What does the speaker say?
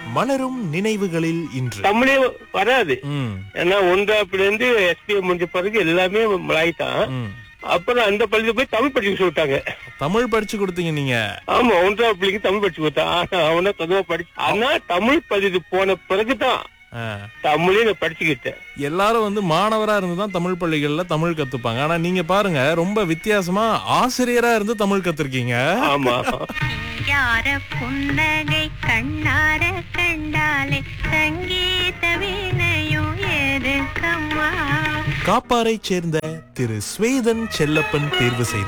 மலரும் நினைவுகளில் இன்று தமிழே வராது ம், ஏன்னா ஒன்றாப்புல இருந்து எஸ்பிஎம் முடிஞ்ச பிறகு எல்லாமே மலாய் தான் ம். அப்புறம் அந்த பள்ளியில போய் தமிழ் படிக்க சொல்லிட்டாங்க தமிழ் படிச்சு கொடுத்தீங்க நீங்க ஆமா ஒன்றாவது பிள்ளைக்கு தமிழ் படிச்சு கொடுத்தான் ஆனா அவன கதுவா படிச்சு ஆனா தமிழ் பதிவு போன பிறகுதான் ஆ. தமிழே நான் படிச்சுக்கிட்டேன் எல்லாரும் வந்து மாணவரா இருந்து தான் தமிழ் பள்ளிகள்ல தமிழ் கத்துப்பாங்க ஆனா நீங்க பாருங்க ரொம்ப வித்தியாசமா ஆசிரியரா இருந்து தமிழ் கத்துருக்கீங்க ஆமா யார புன்னகை கண்ணார கண்டாலே சங்கீத வீணையும் எதுக்கம்மா காப்பாரை சேர்ந்த திரு ஸ்வேதன் செல்லப்பன் தேர்வு செய்த